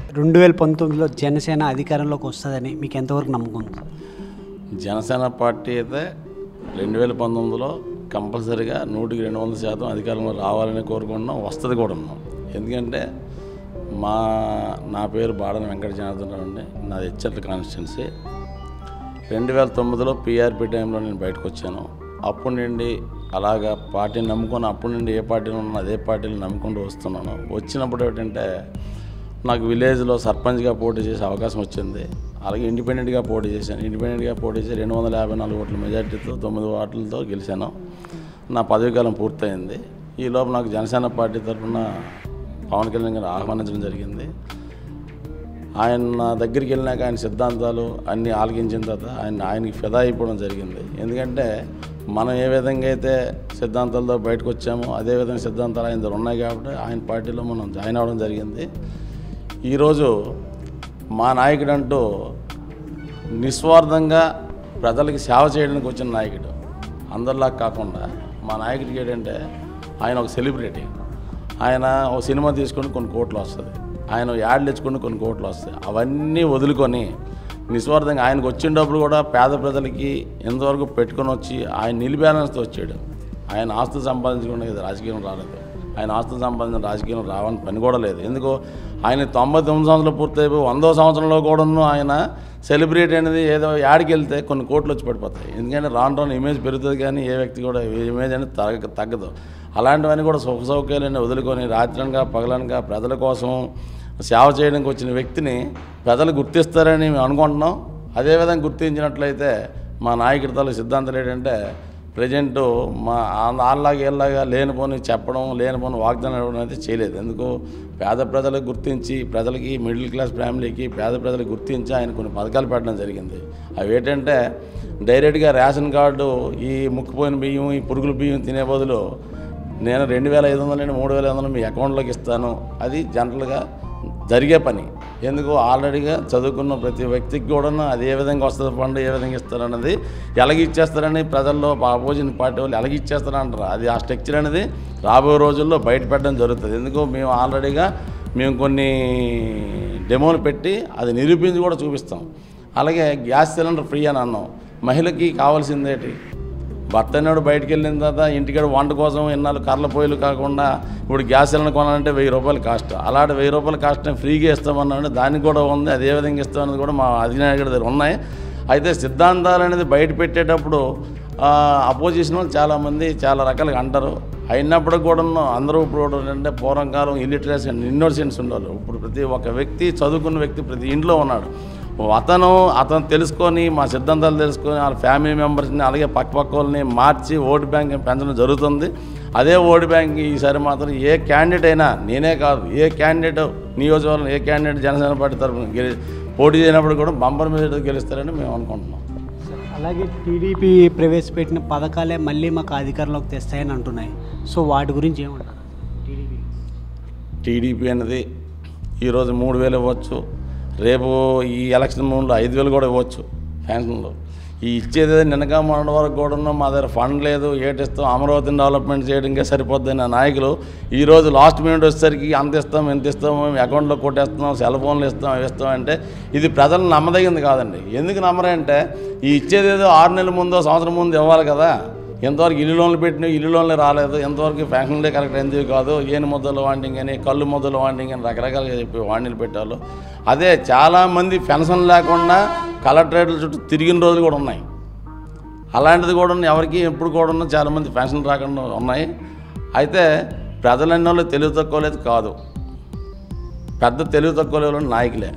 రెండు వేల పంతొమ్మిదిలో జనసేన అధికారంలోకి వస్తుందని మీకు ఎంతవరకు నమ్మకం ఉంది జనసేన పార్టీ అయితే రెండు వేల పంతొమ్మిదిలో కంపల్సరీగా నూటికి రెండు వందల శాతం అధికారంలో రావాలని కోరుకుంటున్నాం వస్తుంది కూడా ఉన్నాం ఎందుకంటే మా నా పేరు బాడన వెంకట జనార్దన్ రావు అండి నాది హెచ్చర్ల కాన్స్టిట్యున్సీ రెండు వేల తొమ్మిదిలో పీఆర్పీ టైంలో నేను బయటకు వచ్చాను అప్పటి నుండి అలాగా పార్టీని నమ్ముకొని అప్పటి నుండి ఏ పార్టీలో ఉన్నా అదే పార్టీని నమ్ముకుంటూ వస్తున్నాను వచ్చినప్పుడు ఏంటంటే నాకు విలేజ్లో సర్పంచ్గా పోటీ చేసే అవకాశం వచ్చింది అలాగే ఇండిపెండెంట్గా పోటీ చేశాను ఇండిపెండెంట్గా పోటీ చేసి రెండు వందల యాభై నాలుగు ఓట్ల మెజార్టీతో తొమ్మిది ఓట్లతో గెలిచాను నా పదవీకాలం పూర్తయింది ఈ లోపు నాకు జనసేన పార్టీ తరఫున పవన్ కళ్యాణ్ గారిని ఆహ్వానించడం జరిగింది ఆయన నా దగ్గరికి వెళ్ళినాక ఆయన సిద్ధాంతాలు అన్నీ ఆలకించిన తర్వాత ఆయన ఆయనకి ఫిదా అయిపోవడం జరిగింది ఎందుకంటే మనం ఏ విధంగా అయితే సిద్ధాంతాలతో బయటకు వచ్చామో అదే విధంగా సిద్ధాంతాలు ఆయన దగ్గర ఉన్నాయి కాబట్టి ఆయన పార్టీలో మనం జాయిన్ అవ్వడం జరిగింది ఈరోజు మా నాయకుడు అంటూ నిస్వార్థంగా ప్రజలకి సేవ చేయడానికి వచ్చిన నాయకుడు అందరిలా కాకుండా మా నాయకుడికి ఏంటంటే ఆయన ఒక సెలబ్రిటీ ఆయన ఒక సినిమా తీసుకొని కొన్ని కోట్లు వస్తుంది ఆయన యాడ్లు తెచ్చుకొని కొన్ని కోట్లు వస్తాయి అవన్నీ వదులుకొని నిస్వార్థంగా ఆయనకు వచ్చిన డబ్బులు కూడా పేద ప్రజలకి ఎంతవరకు పెట్టుకొని వచ్చి ఆయన నిలిపేయాలనిస్తూ వచ్చాడు ఆయన ఆస్తులు సంపాదించుకునే రాజకీయం రాలేదు ఆయన ఆస్తులు సంపాదించిన రాజకీయం రావని పని కూడా లేదు ఎందుకు ఆయన తొంభై తొమ్మిది సంవత్సరాలు పూర్తయిపోయి వందో సంవత్సరంలో కూడాను ఆయన సెలబ్రిటీ అనేది ఏదో యాడికి వెళ్తే కొన్ని కోట్లు వచ్చి పడిపోతాయి ఎందుకంటే రాను రాను ఇమేజ్ పెరుగుతుంది కానీ ఏ వ్యక్తి కూడా ఇమేజ్ అనేది తగ్గ తగ్గదు అలాంటివన్నీ కూడా సుఖ సౌకర్యాలన్నీ వదులుకొని రాత్రనగా పగలనగా ప్రజల కోసం సేవ చేయడానికి వచ్చిన వ్యక్తిని ప్రజలు గుర్తిస్తారని మేము అనుకుంటున్నాం అదేవిధంగా గుర్తించినట్లయితే మా నాయకుడి తాలూ సిద్ధాంతం ఏంటంటే ప్రజెంట్ మా వాళ్ళలాగా వీళ్ళలాగా లేనిపోని చెప్పడం లేనిపోని వాగ్దానం ఇవ్వడం అయితే చేయలేదు ఎందుకు పేద ప్రజలకు గుర్తించి ప్రజలకి మిడిల్ క్లాస్ ఫ్యామిలీకి పేద ప్రజలకు గుర్తించి ఆయన కొన్ని పథకాలు పెట్టడం జరిగింది అవి ఏంటంటే డైరెక్ట్గా రేషన్ కార్డు ఈ ముక్కుపోయిన బియ్యం ఈ పురుగుల బియ్యం తినే బదులు నేను రెండు వేల ఐదు వందలు నుండి మూడు వేల ఐదు వందలు మీ అకౌంట్లోకి ఇస్తాను అది జనరల్గా జరిగే పని ఎందుకు ఆల్రెడీగా చదువుకున్న ప్రతి వ్యక్తికి కూడా అది ఏ విధంగా వస్తుంది ఫండ్ ఏ విధంగా ఇస్తారన్నది ఎలాగ ఇచ్చేస్తారని ప్రజల్లో అపోజిషన్ పార్టీ వాళ్ళు ఎలాగ ఇచ్చేస్తారంటారు అది ఆ స్ట్రక్చర్ అనేది రాబోయే రోజుల్లో బయట పెట్టడం జరుగుతుంది ఎందుకు మేము ఆల్రెడీగా మేము కొన్ని డెమోలు పెట్టి అది నిరూపించి కూడా చూపిస్తాం అలాగే గ్యాస్ సిలిండర్ ఫ్రీ అని అన్నాం మహిళకి కావాల్సిందేటి భర్త అన్నాడు బయటికి వెళ్ళిన తర్వాత ఇంటికాడ వంట కోసం ఎన్నాళ్ళు కర్ల పొయ్యిలు కాకుండా ఇప్పుడు గ్యాస్ సిలిండర్ కొనాలంటే వెయ్యి రూపాయలు కాస్ట్ అలాంటి వెయ్యి రూపాయల కాస్ట్ ఫ్రీగా ఇస్తామన్నాడు దానికి కూడా ఉంది అదే విధంగా ఇస్తామన్నది కూడా మా అధినాయకుడి దగ్గర ఉన్నాయి అయితే సిద్ధాంతాలు అనేది బయట పెట్టేటప్పుడు అపోజిషన్ వాళ్ళు చాలామంది చాలా రకాలుగా అంటారు అయినప్పుడు కూడా అందరూ ఇప్పుడు ఏంటంటే పూర్వకాలం ఇల్లిటరేసీ ఇన్నోసెన్స్ ఉండాలి ఇప్పుడు ప్రతి ఒక్క వ్యక్తి చదువుకున్న వ్యక్తి ప్రతి ఇంట్లో ఉన్నాడు అతను అతను తెలుసుకొని మా సిద్ధాంతాలు తెలుసుకొని వాళ్ళ ఫ్యామిలీ మెంబర్స్ని అలాగే పక్క పక్క వాళ్ళని మార్చి ఓటు బ్యాంక్ పెంచడం జరుగుతుంది అదే ఓటు బ్యాంక్ ఈసారి మాత్రం ఏ క్యాండిడేట్ అయినా నేనే కాదు ఏ క్యాండిడేట్ నియోజకవర్గం ఏ క్యాండిడేట్ జనసేన పార్టీ తరఫున గెలి పోటీ చేయనప్పుడు కూడా బంపర్ మీద గెలుస్తారని మేము అనుకుంటున్నాం అలాగే టీడీపీ ప్రవేశపెట్టిన పథకాలే మళ్ళీ మాకు అధికారంలోకి తెస్తాయని అంటున్నాయి సో వాటి గురించి ఏమంటారు టీడీపీ టీడీపీ అనేది ఈరోజు మూడు వేలు ఇవ్వచ్చు రేపు ఈ ఎలక్షన్ మూడులో ఐదు వేలు కూడా ఇవ్వచ్చు ఫ్యాన్షన్లో ఈ ఇచ్చేది నిన్నగా మొన్నటి వరకు కూడా ఉన్నాం మా దగ్గర ఫండ్ లేదు ఏటిస్తాం అమరావతిని డెవలప్మెంట్ చేయడానికి సరిపోద్ది నా నాయకులు ఈరోజు లాస్ట్ మినిట్ వచ్చేసరికి అంత ఇస్తాం ఎంత ఇస్తాం మేము అకౌంట్లో కొట్టేస్తున్నాం సెల్ ఫోన్లు ఇస్తాం అవి ఇస్తాం అంటే ఇది ప్రజలు నమ్మదగింది కాదండి ఎందుకు నమ్మరంటే ఈ ఇచ్చేది ఏదో ఆరు నెలల ముందో సంవత్సరం ముందు ఇవ్వాలి కదా ఎంతవరకు ఇల్లు లోన్లు పెట్టిన ఇల్లు లోన్లు రాలేదు ఎంతవరకు ఫ్యాషన్లే కరెక్ట్ ఎందుకు కాదు ఏను ముద్దలు వాండింగ్ అని కళ్ళు ముద్దలు వాండింగ్ అని రకరకాలుగా చెప్పి వాండిలు పెట్టారు అదే చాలామంది పెన్షన్ లేకుండా కలెక్టరేట్ల చుట్టూ తిరిగిన రోజులు కూడా ఉన్నాయి అలాంటిది కూడా ఎవరికి ఎప్పుడు కూడా ఉన్న చాలామంది పెన్షన్ రాకుండా ఉన్నాయి అయితే ప్రజలన్న వాళ్ళు తెలివి తక్కువ లేదు కాదు పెద్ద తెలివి తక్కువ లేని నాయకులే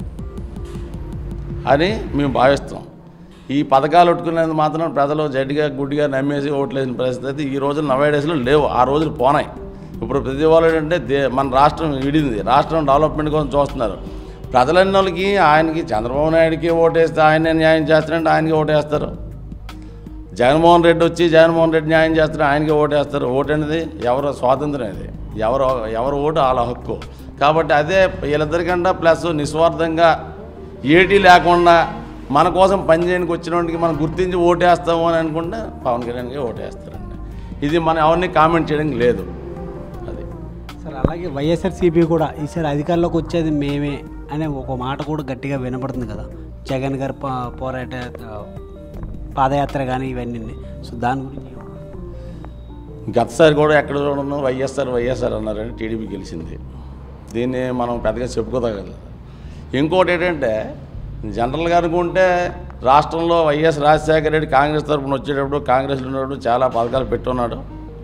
అని మేము భావిస్తాం ఈ పథకాలు పెట్టుకునేది మాత్రం ప్రజలు జడ్డిగా గుడ్డిగా నమ్మేసి ఓట్లేసిన పరిస్థితి అయితే ఈ రోజులు నలభై డేస్లో లేవు ఆ రోజులు పోనాయి ఇప్పుడు ప్రతి వాళ్ళు ఏంటంటే దే మన రాష్ట్రం విడింది రాష్ట్రం డెవలప్మెంట్ కోసం చూస్తున్నారు ప్రజలన్న వాళ్ళకి ఆయనకి చంద్రబాబు నాయుడికి ఓటేస్తే ఆయన న్యాయం చేస్తారంటే ఆయనకి ఓటేస్తారు జగన్మోహన్ రెడ్డి వచ్చి జగన్మోహన్ రెడ్డి న్యాయం చేస్తారు ఆయనకి ఓటేస్తారు ఓటు అనేది ఎవరు స్వాతంత్రం ఇది ఎవరు ఎవరు ఓటు వాళ్ళ హక్కు కాబట్టి అదే వీళ్ళిద్దరికంటే ప్లస్ నిస్వార్థంగా ఏటీ లేకుండా మన కోసం పనిచేయడానికి వచ్చిన వాడికి మనం గుర్తించి ఓటేస్తాము అని అనుకుంటే పవన్ కళ్యాణ్కి ఓటేస్తారండి ఇది మనం ఎవరిని కామెంట్ చేయడానికి లేదు అది సార్ అలాగే అలాగే వైఎస్ఆర్సీపీ కూడా ఈసారి అధికారంలోకి వచ్చేది మేమే అనే ఒక మాట కూడా గట్టిగా వినపడుతుంది కదా జగన్ గారి పా- పోరాట పాదయాత్ర కానీ ఇవన్నీ సో దాని గురించి ఏమంటారు? గతసారి కూడా ఎక్కడ చూడను వైఎస్ఆర్ వైఎస్ఆర్ అన్నారని టీడీపీ గెలిచింది దీన్ని మనం పెద్దగా చెప్పుకోదగలదు ఇంకోటి ఏంటంటే జనరల్గా అనుకుంటే రాష్ట్రంలో వైఎస్ రాజశేఖర రెడ్డి కాంగ్రెస్ తరఫున వచ్చేటప్పుడు కాంగ్రెస్లో ఉన్నప్పుడు చాలా పథకాలు పెట్టున్నాడు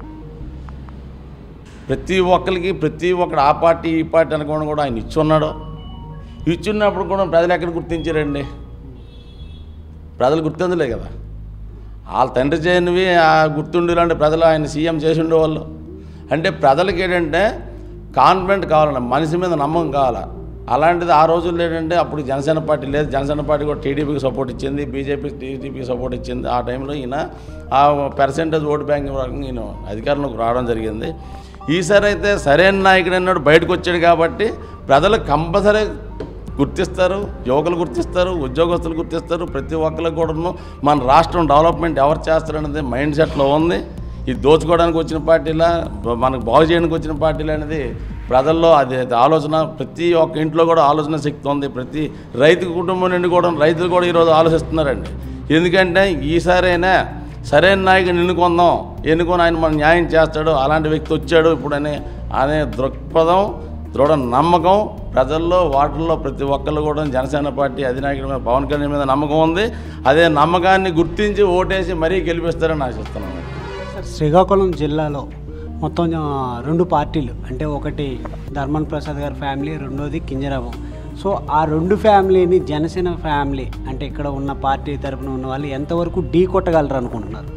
ప్రతి ఒక్కరికి ప్రతి ఒక్కరు ఆ పార్టీ ఈ పార్టీ అనుకోవడం కూడా ఆయన ఇచ్చున్నాడు ఇచ్చున్నప్పుడు కూడా ప్రజలు ఎక్కడ గుర్తించారండి ప్రజలు గుర్తించలే కదా వాళ్ళ తండ్రి చేయనివి ఆ గుర్తుండి లాంటి ప్రజలు ఆయన సీఎం చేసి ఉండేవాళ్ళు అంటే ప్రజలకి ఏంటంటే కాన్ఫిడెంట్ కావాలన్న మనిషి మీద నమ్మకం కావాలా అలాంటిది ఆ రోజుల్లో ఏంటంటే అప్పుడు జనసేన పార్టీ లేదు జనసేన పార్టీ కూడా టీడీపీకి సపోర్ట్ ఇచ్చింది బీజేపీ టీడీపీకి సపోర్ట్ ఇచ్చింది ఆ టైంలో ఈయన ఆ పర్సెంటేజ్ ఓటు బ్యాంక్ రకంగా ఈయన అధికారంలోకి రావడం జరిగింది ఈసారి అయితే సరైన నాయకుడు అన్నాడు బయటకు వచ్చాడు కాబట్టి ప్రజలు కంపల్సరీ గుర్తిస్తారు యువకులు గుర్తిస్తారు ఉద్యోగస్తులు గుర్తిస్తారు ప్రతి ఒక్కరికి కూడాను మన రాష్ట్రం డెవలప్మెంట్ ఎవరు చేస్తారనేది మైండ్ సెట్లో ఉంది ఇది దోచుకోవడానికి వచ్చిన పార్టీలా బ- మనకు బాగు చేయడానికి వచ్చిన పార్టీలు అనేది ప్రజల్లో అది అది ఆలోచన ప్రతి ఒక్క ఇంట్లో కూడా ఆలోచన శక్తి ఉంది ప్రతి రైతు కుటుంబం నుండి కూడా రైతులు కూడా ఈరోజు ఆలోచిస్తున్నారండి ఎందుకంటే ఈసారైనా సరైన నాయకుని ఎన్నుకుందాం ఎన్నుకొని ఆయన మన న్యాయం చేస్తాడు అలాంటి వ్యక్తి వచ్చాడు ఇప్పుడనే అనే దృక్పథం దృఢ నమ్మకం ప్రజల్లో వాటిల్లో ప్రతి ఒక్కళ్ళు కూడా జనసేన పార్టీ అధినాయకుడి మీద పవన్ కళ్యాణ్ మీద నమ్మకం ఉంది అదే నమ్మకాన్ని గుర్తించి ఓటేసి మరీ గెలిపిస్తారని ఆశిస్తున్నాను సార్ శ్రీకాకుళం జిల్లాలో మొత్తం ఆ, రెండు పార్టీలు అంటే ఒకటి ధర్మన్ ప్రసాద్ గారి ఫ్యామిలీ రెండోది కింజరాబు సో ఆ రెండు ఫ్యామిలీని జనసేన ఫ్యామిలీ అంటే ఇక్కడ ఉన్న పార్టీ తరపున ఉన్న వాళ్ళు ఎంతవరకు ఢీ కొట్టగలరు అనుకుంటున్నారు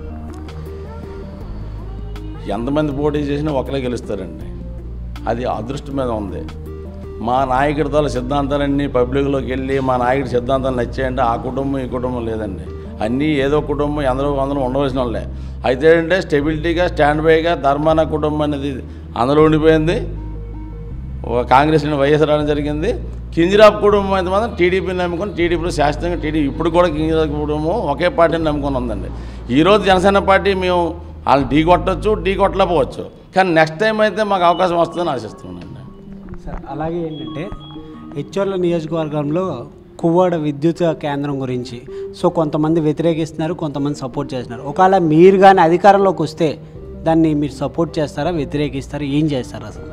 ఎంతమంది పోటీ చేసినా ఒకరే గెలుస్తారండి అది అదృష్టం మీద ఉంది మా నాయకుడితో సిద్ధాంతాలన్నీ పబ్లిక్లోకి వెళ్ళి మా నాయకుడి సిద్ధాంతాలు నచ్చాయంటే ఆ కుటుంబం ఈ కుటుంబం లేదండి అన్నీ ఏదో కుటుంబం అందరూ అందరూ ఉండవలసిన వాళ్ళే అయితే ఏంటంటే స్టెబిలిటీగా స్టాండ్ బైగా ధర్మాన కుటుంబం అనేది అందులో ఉండిపోయింది ఒక కాంగ్రెస్ నుండి వైఎస్ రావడం జరిగింది కింజరాబ్ కుటుంబం అయితే మాత్రం టీడీపీని నమ్ముకొని టీడీపీలో శాశ్వతంగా టీడీపీ ఇప్పుడు కూడా కింజరాబ్ కుటుంబం ఒకే పార్టీని నమ్ముకొని ఉందండి ఈరోజు జనసేన పార్టీ మేము వాళ్ళు ఢీ కొట్టచ్చు ఢీ కొట్టలేకపోవచ్చు కానీ నెక్స్ట్ టైం అయితే మాకు అవకాశం వస్తుందని ఆశిస్తున్నానండి సార్ అలాగే ఏంటంటే హెచ్ఆర్ల నియోజకవర్గంలో కువ్వాడ విద్యుత్ కేంద్రం గురించి సో కొంతమంది వ్యతిరేకిస్తున్నారు కొంతమంది సపోర్ట్ చేస్తున్నారు ఒకవేళ మీరు కానీ అధికారంలోకి వస్తే దాన్ని మీరు సపోర్ట్ చేస్తారా వ్యతిరేకిస్తారా ఏం చేస్తారు అసలు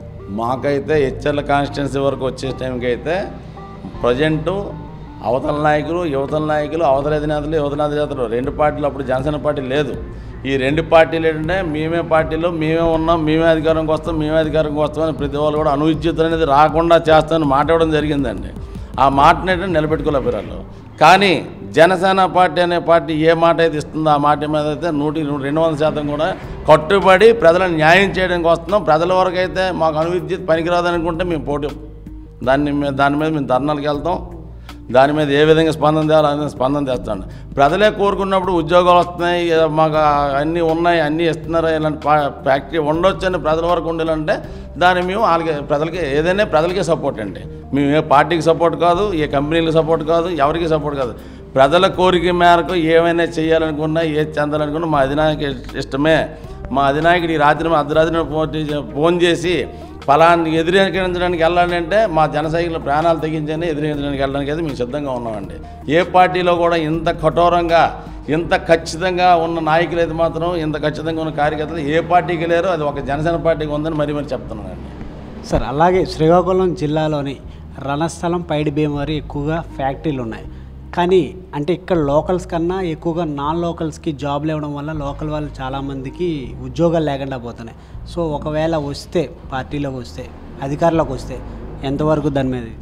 మాకైతే హెచ్ఎల్ కాన్స్టిట్యున్సీ వరకు వచ్చే టైంకి అయితే ప్రజెంటు అవతల నాయకులు యువతల నాయకులు అవతల అధినేతలు యువతల అధినేతలు రెండు పార్టీలు అప్పుడు జనసేన పార్టీ లేదు ఈ రెండు పార్టీలు ఏంటంటే మేమే పార్టీలో మేమే ఉన్నాం మేమే అధికారంకి వస్తాం మేమే అధికారంకి వస్తామని ప్రతి వాళ్ళు కూడా అనువిద్యుత్ అనేది రాకుండా చేస్తామని మాట్లాడడం జరిగిందండి ఆ మాటని ఏంటంటే నిలబెట్టుకోలేకపోయారు కానీ జనసేన పార్టీ అనే పార్టీ ఏ మాట అయితే ఇస్తుందో ఆ మాట మీద అయితే నూటి నూ- రెండు వందల శాతం కూడా కట్టుబడి ప్రజలను న్యాయం చేయడానికి వస్తున్నాం ప్రజల వరకు అయితే మాకు అనువిద్యుత్ పనికిరాదు అనుకుంటే మేము పోటీ దాన్ని మీద దాని మీద మేము ధర్నాలకు వెళ్తాం దాని మీద ఏ విధంగా స్పందన తేవాలో అదే స్పందన తెస్తాను ప్రజలే కోరుకున్నప్పుడు ఉద్యోగాలు వస్తున్నాయి ఏ- మాకు అన్నీ ఉన్నాయి అన్నీ ఇస్తున్నారు ఇలాంటి పా- ఫ్యాక్టరీ ఉండొచ్చు అని ప్రజల వరకు ఉండాలంటే దాన్ని మేము వాళ్ళకి ప్రజలకి ఏదైనా ప్రజలకే సపోర్ట్ అండి మేము ఏ పార్టీకి సపోర్ట్ కాదు ఏ కంపెనీలకు సపోర్ట్ కాదు ఎవరికి సపోర్ట్ కాదు ప్రజల కోరిక మేరకు ఏమైనా చేయాలనుకున్నా ఏది చెందాలనుకున్నా మా అధినాయక ఇష్టమే మా అధినాయకుడు ఈ రాత్రి మా అర్ధరాత్రి ఫోన్ చేసి- ఫోన్ చేసి ఫలాన్ని ఎదిరించడానికి వెళ్ళాలి అంటే మా జన సైకిల్ ప్రాణాలు తెగించని ఎదిరించడానికి వెళ్ళడానికి అయితే మేము సిద్ధంగా ఉన్నామండి ఏ పార్టీలో కూడా ఇంత కఠోరంగా ఇంత ఖచ్చితంగా ఉన్న నాయకులు అయితే మాత్రం ఇంత ఖచ్చితంగా ఉన్న కార్యకర్తలు ఏ పార్టీకి లేరు అది ఒక జనసేన పార్టీకి ఉందని మరీ మరి చెప్తున్నానండి సార్ అలాగే శ్రీకాకుళం జిల్లాలోని రణస్థలం పైడి భీమవరి ఎక్కువగా ఫ్యాక్టరీలు ఉన్నాయి కానీ అంటే ఇక్కడ లోకల్స్ కన్నా ఎక్కువగా నాన్ లోకల్స్కి జాబ్లు ఇవ్వడం వల్ల లోకల్ వాళ్ళు చాలామందికి ఉద్యోగాలు లేకుండా పోతున్నాయి సో ఒకవేళ వస్తే పార్టీలోకి వస్తే అధికారంలోకి వస్తే ఎంతవరకు దాని మీద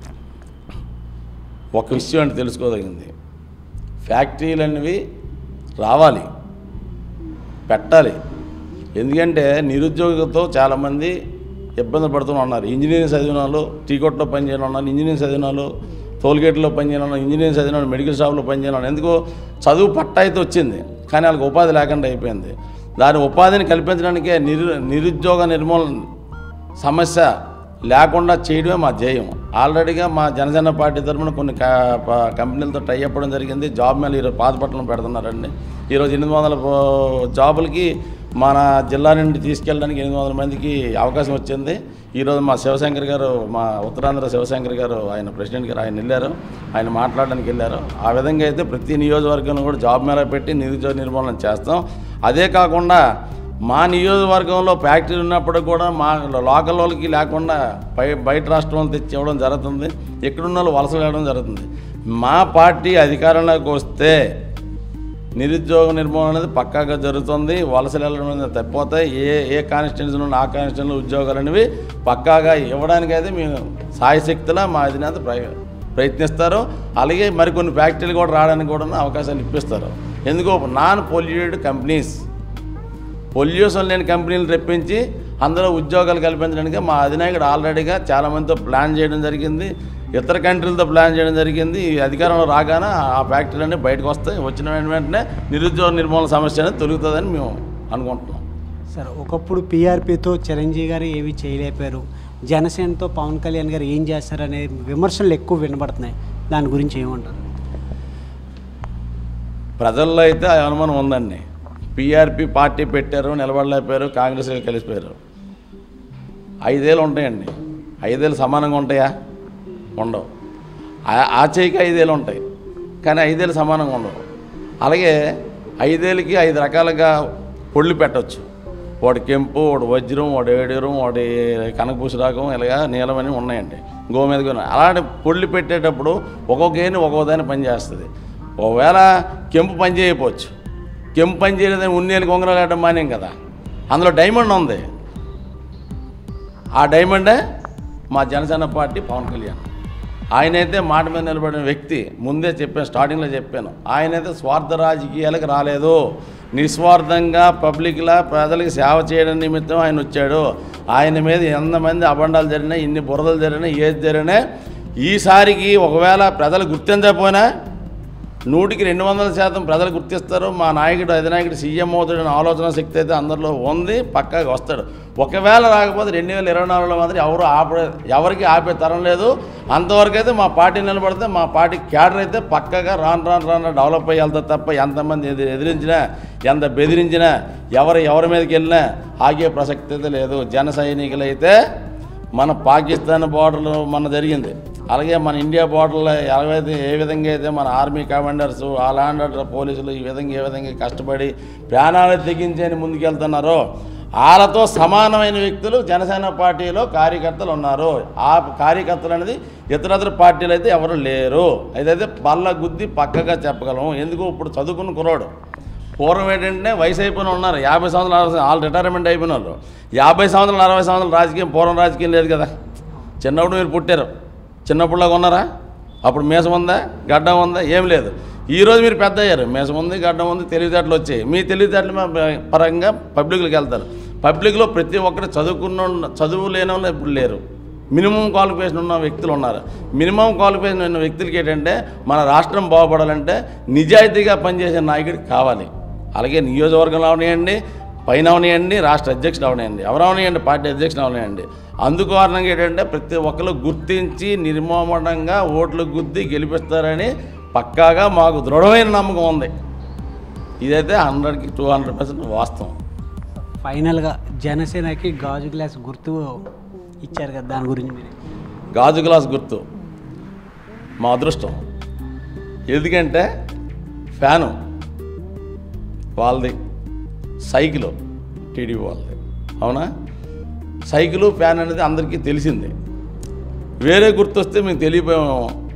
ఒక విషయం అంటే తెలుసుకోదగింది ఫ్యాక్టరీలు అనేవి రావాలి పెట్టాలి ఎందుకంటే నిరుద్యోగంతో చాలామంది ఇబ్బంది పడుతూ ఉన్నారు ఇంజనీరింగ్ చదివిన వాళ్ళు టీకొట్లో పనిచేయడం ఉన్నారు ఇంజనీరింగ్ చదివిన వాళ్ళు టోల్గేట్లో పనిచేయడం ఉన్నారు ఇంజనీరింగ్ చదివిన వాళ్ళు మెడికల్ షాప్లో పనిచేయడం ఉన్నారు ఎందుకు చదువు పట్ట అయితే వచ్చింది కానీ వాళ్ళకి ఉపాధి లేకుండా అయిపోయింది దాని ఉపాధిని కల్పించడానికే నిరు నిరుద్యోగ నిర్మూలన సమస్య లేకుండా చేయడమే మా ధ్యేయం ఆల్రెడీగా మా జనసేన పార్టీ తరఫున కొన్ని క- ప- కంపెనీలతో టై అవ్వడం జరిగింది జాబ్ మేళ ఈరోజు పాతపట్నం పెడుతున్నారండి ఈరోజు ఎనిమిది వందల పో- జాబులకి మన జిల్లా నుండి తీసుకెళ్ళడానికి ఎనిమిది వందల మందికి అవకాశం వచ్చింది ఈరోజు మా శివశంకర్ గారు మా ఉత్తరాంధ్ర శివశంకర్ గారు ఆయన ప్రెసిడెంట్ గారు ఆయన వెళ్ళారు ఆయన మాట్లాడడానికి వెళ్ళారు ఆ విధంగా అయితే ప్రతి నియోజకవర్గంలో కూడా జాబ్ మేళా పెట్టి నిరుద్యోగ నిర్మూలన చేస్తాం అదే కాకుండా మా నియోజకవర్గంలో ఫ్యాక్టరీ ఉన్నప్పుడు కూడా మా లోకల్ వాళ్ళకి లేకుండా బయ బయట రాష్ట్రం వాళ్ళు తెచ్చి ఇవ్వడం జరుగుతుంది ఎక్కడున్న వాళ్ళు వలస వెళ్ళడం జరుగుతుంది మా పార్టీ అధికారంలోకి వస్తే నిరుద్యోగ నిర్మూలన అనేది పక్కాగా జరుగుతుంది వలసలు వెళ్ళడం అనేది తప్పిపోతాయి ఏ ఏ కాన్స్టిట్యూన్సీలో ఆ కాన్స్టిట్యూన్సీలో ఉద్యోగాలు అనేవి పక్కాగా ఇవ్వడానికి అయితే మేము సాయశక్తిలా మా అధినేత ప్రయ- ప్రయత్నిస్తారు అలాగే మరికొన్ని ఫ్యాక్టరీలు కూడా రావడానికి కూడా అవకాశాలు ఇప్పిస్తారు ఎందుకో నాన్ పొల్యూటెడ్ కంపెనీస్ పొల్యూషన్ లేని కంపెనీలు తెప్పించి అందులో ఉద్యోగాలు కల్పించడానికి మా అధినాయకుడు ఆల్రెడీగా చాలామందితో ప్లాన్ చేయడం జరిగింది ఇతర కంట్రీలతో ప్లాన్ చేయడం జరిగింది ఈ అధికారంలో రాగానే ఆ ఫ్యాక్టరీలన్నీ బయటకు వస్తాయి వచ్చిన వెంటనే నిరుద్యోగ నిర్మూలన సమస్య అనేది తొలుగుతుందని మేము అనుకుంటున్నాం సార్ ఒకప్పుడు పీఆర్పీతో చిరంజీవి గారు ఏవి చేయలేపారు జనసేనతో పవన్ కళ్యాణ్ గారు ఏం చేస్తారనే విమర్శలు ఎక్కువ వినబడుతున్నాయి దాని గురించి ఏమంటారు ప్రజల్లో అయితే ఆ అనుమానం ఉందండి పీఆర్పీ పార్టీ పెట్టారు నిలబడలేకపోయారు కాంగ్రెస్ కలిసిపోయారు ఐదేళ్ళు ఉంటాయండి ఐదేళ్ళు సమానంగా ఉంటాయా ఉండవు ఆ- ఆ చేయికి ఐదేళ్ళు ఉంటాయి కానీ ఐదేళ్ళు సమానంగా ఉండవు అలాగే ఐదేళ్ళకి ఐదు రకాలుగా పొళ్ళు పెట్టవచ్చు వాడి కెంపు వాడు వజ్రం వాడు ఏడూరం వాడి కనకపూసరాకం ఇలాగా నీలమని ఉన్నాయండి గోమీద గోన అలాంటి పొళ్ళు పెట్టేటప్పుడు ఒక్కొక్క ఏని ఒక్కొక్క దాన్ని పనిచేస్తుంది ఒకవేళ కెంపు పని చేయకపోవచ్చు కెంపు పని చేయలేదని ఉన్నేళ్ళు కొంగరాలు ఆడడం మానేం కదా అందులో డైమండ్ ఉంది ఆ డైమండే మా జనసేన పార్టీ పవన్ కళ్యాణ్ ఆయనైతే మాట మీద నిలబడిన వ్యక్తి ముందే చెప్పాను స్టార్టింగ్లో చెప్పాను ఆయనైతే స్వార్థ రాజకీయాలకు రాలేదు నిస్వార్థంగా పబ్లిక్లా ప్రజలకు సేవ చేయడం నిమిత్తం ఆయన వచ్చాడు ఆయన మీద ఎంతమంది అబండాలు జరిగినా ఇన్ని బురదలు జరిగినా ఏది జరిగినా ఈసారికి ఒకవేళ ప్రజలు గుర్తించకపోయినా నూటికి రెండు వందల శాతం ప్రజలు గుర్తిస్తారు మా నాయకుడు అధినాయకుడు సీఎం అవుతాడని ఆలోచన శక్తి అయితే అందరిలో ఉంది పక్కాగా వస్తాడు ఒకవేళ రాకపోతే రెండు వేల ఇరవై నాలుగులో మాత్రం ఎవరు ఆపే ఎవరికి ఆపే తరం లేదు అంతవరకు అయితే మా పార్టీ నిలబడితే మా పార్టీ క్యాడర్ అయితే పక్కగా రాను రాను రాను డెవలప్ అయ్యి వెళ్తా తప్ప ఎంతమంది ఎది ఎదిరించినా ఎంత బెదిరించినా ఎవరు ఎవరి మీదకి వెళ్ళినా ఆగే ప్రసక్తి అయితే లేదు జన సైనికులు అయితే మన పాకిస్తాన్ బార్డర్లో మన జరిగింది అలాగే మన ఇండియా బార్డర్లో ఎలాగైతే ఏ విధంగా అయితే మన ఆర్మీ కమాండర్స్ ఆ ల్యాండ్ ఆర్డర్ పోలీసులు ఈ విధంగా ఏ విధంగా కష్టపడి ప్రాణాలు తెగించని ముందుకెళ్తున్నారో వాళ్ళతో సమానమైన వ్యక్తులు జనసేన పార్టీలో కార్యకర్తలు ఉన్నారు ఆ కార్యకర్తలు అనేది ఇతరతర పార్టీలు అయితే ఎవరు లేరు అదైతే బల్ల గుద్ది పక్కగా చెప్పగలం ఎందుకు ఇప్పుడు చదువుకున్న కుర్రాడు పూర్వం ఏంటంటే వయసు అయిపోయిన ఉన్నారు యాభై సంవత్సరాలు అరవై సంవత్సరాలు, వాళ్ళు రిటైర్మెంట్ అయిపోయిన వాళ్ళు యాభై సంవత్సరాలు అరవై సంవత్సరాలు రాజకీయం పూర్వం రాజకీయం లేదు కదా చిన్నప్పుడు మీరు పుట్టారు చిన్నప్పుడులాగా ఉన్నారా అప్పుడు మీసం ఉందా గడ్డం ఉందా ఏం లేదు ఈరోజు మీరు పెద్ద అయ్యారు మీసం ఉంది గడ్డం ఉంది తెలివితేటలు వచ్చాయి మీ తెలివితేటలు మా- పరంగా పబ్లిక్లోకి వెళ్తారు పబ్లిక్లో ప్రతి ఒక్కరు చదువుకున్న చదువు లేని వాళ్ళు ఇప్పుడు లేరు మినిమం క్వాలిఫికేషన్ ఉన్న వ్యక్తులు ఉన్నారు మినిమం క్వాలిఫికేషన్ ఉన్న వ్యక్తులకి ఏంటంటే మన రాష్ట్రం బాగుపడాలంటే నిజాయితీగా పనిచేసే నాయకుడు కావాలి అలాగే నియోజకవర్గంలో అవనియండి పైన అవనియండి రాష్ట్ర అధ్యక్షుడు అవనియండి ఎవరు అవనియండి పార్టీ అధ్యక్షుడు అవనియండి అందుకు కారణంగా ఏంటంటే ప్రతి ఒక్కరు గుర్తించి నిర్మోమటంగా ఓట్లు గుద్ది గెలిపిస్తారని పక్కాగా మాకు దృఢమైన నమ్మకం ఉంది ఇదైతే హండ్రెడ్కి టూ హండ్రెడ్ పర్సెంట్ వాస్తవం ఫైనల్గా జనసేనకి గాజు గ్లాస్ గుర్తు ఇచ్చారు కదా దాని గురించి మీరు గాజు గ్లాస్ గుర్తు మా అదృష్టం ఎందుకంటే ఫ్యాను వాళ్ళది సైకిల్ టీడీపీ వాళ్ళది అవునా సైకిలు ఫ్యాన్ అనేది అందరికీ తెలిసిందే వేరే గుర్తు వస్తే మేము తెలియపోయాము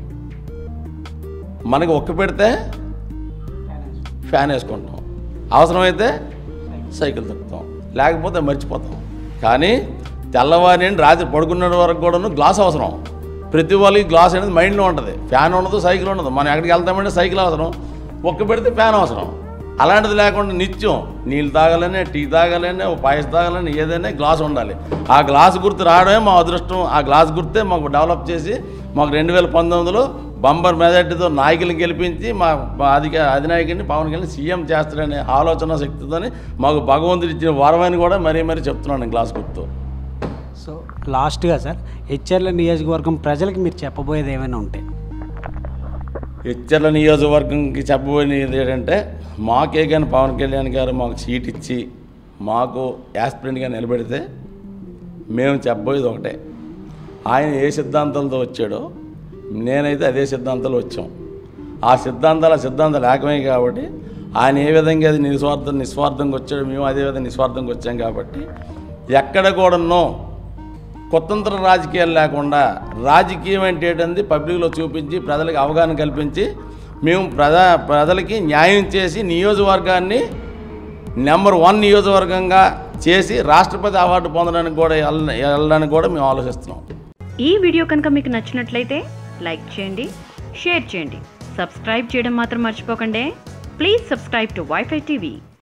మనకి ఒక్క పెడితే ఫ్యాన్ వేసుకుంటాం అవసరమైతే సైకిల్ తొక్కుతాం లేకపోతే మర్చిపోతాం కానీ తెల్లవారి నుండి రాత్రి పడుకున్న వరకు కూడాను గ్లాస్ అవసరం ప్రతి వాళ్ళకి గ్లాస్ అనేది మైండ్లో ఉంటుంది ఫ్యాన్ ఉండదు సైకిల్ ఉండదు మనం ఎక్కడికి వెళ్తామంటే సైకిల్ అవసరం ఒక్క పెడితే ఫ్యాన్ అవసరం అలాంటిది లేకుండా నిత్యం నీళ్ళు తాగాలని టీ తాగాలని ఓ పాయసం తాగాలని ఏదైనా గ్లాస్ ఉండాలి ఆ గ్లాస్ గుర్తు రావడమే మా అదృష్టం ఆ గ్లాస్ గుర్తే మాకు డెవలప్ చేసి మాకు రెండు వేల పంతొమ్మిదిలో బంబర్ మెజార్టీతో నాయకులను గెలిపించి మా మా అధిక అధినాయకుడిని పవన్ కళ్యాణ్ సీఎం చేస్తాడనే ఆలోచన శక్తితోని మాకు భగవంతుడు ఇచ్చిన వరమని కూడా మరీ మరీ చెప్తున్నాను గ్లాస్ గుర్తు సో లాస్ట్గా సార్ హెచ్ఆర్ల నియోజకవర్గం ప్రజలకి మీరు చెప్పబోయేది ఏమైనా ఉంటే హెచ్చర్ల నియోజకవర్గంకి చెప్పబోయేది ఏంటంటే మాకే కానీ పవన్ కళ్యాణ్ గారు మాకు సీట్ ఇచ్చి మాకు యాస్పిరెంట్గా నిలబెడితే మేము చెప్పబోయేది ఒకటే ఆయన ఏ సిద్ధాంతాలతో వచ్చాడో నేనైతే అదే సిద్ధాంతాలు వచ్చాం ఆ సిద్ధాంతాలు ఆ సిద్ధాంతాలు ఏకమే కాబట్టి ఆయన ఏ విధంగా అది నిస్వార్థం నిస్వార్థంగా వచ్చాడో మేము అదే విధంగా నిస్వార్థంగా వచ్చాం కాబట్టి ఎక్కడ కూడానో కుతంత్ర రాజకీయాలు లేకుండా రాజకీయం అంటే ఏంటంది పబ్లిక్లో చూపించి ప్రజలకు అవగాహన కల్పించి మేము ప్రజా ప్రజలకి న్యాయం చేసి నియోజకవర్గాన్ని నెంబర్ వన్ నియోజకవర్గంగా చేసి రాష్ట్రపతి అవార్డు పొందడానికి కూడా వెళ్ళ- వెళ్ళడానికి కూడా మేము ఆలోచిస్తున్నాం ఈ వీడియో కనుక మీకు నచ్చినట్లయితే లైక్ చేయండి షేర్ చేయండి సబ్స్క్రైబ్ చేయడం మాత్రం మర్చిపోకండి please subscribe to wifi TV